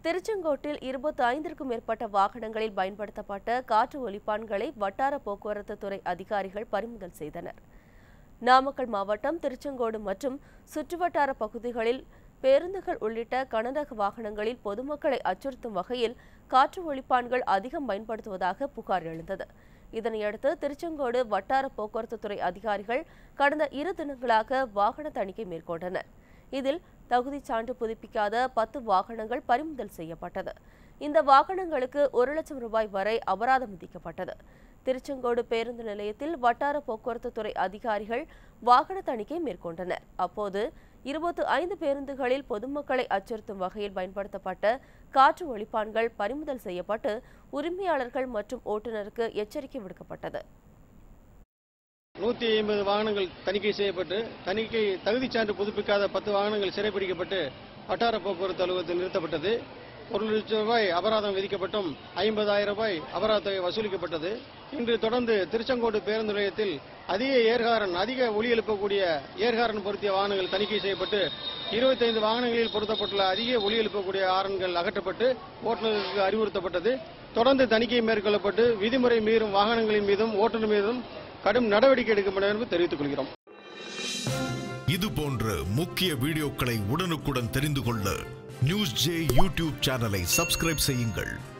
திருச்செங்கோட்டில் இருபத்தி ஐந்திற்கும் மேற்பட்ட வாகனங்களில் பயன்படுத்தப்பட்ட காற்று ஒலிப்பான்களை வட்டார போக்குவரத்து துறை அதிகாரிகள் பறிமுதல் செய்தனர் நாமக்கல் மாவட்டம் திருச்செங்கோடு மற்றும் சுற்றுவட்டார பகுதிகளில் பேருந்துகள் உள்ளிட்ட கனரக வாகனங்களில் பொதுமக்களை அச்சுறுத்தும் வகையில் காற்று ஒலிப்பான்கள் அதிகம் பயன்படுத்துவதாக புகார் எழுந்தது இதனையடுத்து திருச்செங்கோடு வட்டார போக்குவரத்து துறை அதிகாரிகள் கடந்த இரு தினங்களாக வாகன தணிக்கை மேற்கொண்டனர் இதில் தகுதி சான்று புதுப்பிக்காத பத்து வாகனங்கள் பறிமுதல் செய்யப்பட்டது இந்த வாகனங்களுக்கு ஒரு லட்சம் ரூபாய் வரை அபராதம் விதிக்கப்பட்டது திருச்செங்கோடு பேருந்து நிலையத்தில் வட்டார போக்குவரத்து துறை அதிகாரிகள் வாகன தணிக்கை மேற்கொண்டனர் அப்போது இருபத்தி ஐந்து பேருந்துகளில் பொதுமக்களை அச்சுறுத்தும் வகையில் பயன்படுத்தப்பட்ட காற்று ஒலிப்பான்கள் பறிமுதல் செய்யப்பட்டு உரிமையாளர்கள் மற்றும் ஓட்டுநருக்கு எச்சரிக்கை விடுக்கப்பட்டது நூற்றி ஐம்பது வாகனங்கள் தணிக்கை செய்யப்பட்டு தணிக்கை தகுதிச் சான்று புதுப்பிக்காத பத்து வாகனங்கள் சிறைப்பிடிக்கப்பட்டு வட்டார போக்குவரத்து அலுவலகத்தில் நிறுத்தப்பட்டது ஒரு லட்சம் ரூபாய் அபராதம் விதிக்கப்பட்டும் ஐம்பதாயிரம் ரூபாய் அபராத தொகை வசூலிக்கப்பட்டது இன்று தொடர்ந்து திருச்செங்கோடு பேருந்து நிலையத்தில் அதிக ஏர்காரன் அதிக ஒலி எழுப்பக்கூடிய ஏர்காரன் பொருத்திய வாகனங்கள் தணிக்கை செய்யப்பட்டு இருபத்தைந்து வாகனங்களில் பொருத்தப்பட்டுள்ள அதிக ஒலி எழுப்பக்கூடிய ஆரன்கள் அகற்றப்பட்டு ஓட்டுநர்களுக்கு அறிவுறுத்தப்பட்டது தொடர்ந்து தணிக்கை மேற்கொள்ளப்பட்டு விதிமுறை மீறும் வாகனங்களின் மீதும் ஓட்டுநர் மீதும் கடும் நடவடிக்கை எடுக்கப்படும் என்று தெரிவித்துக் கொள்கிறோம் இது போன்ற முக்கிய வீடியோக்களை உடனுக்குடன் தெரிந்து கொள்ள நியூஸ் ஜே யூடியூப் சேனலை சப்ஸ்கிரைப் செய்யுங்கள்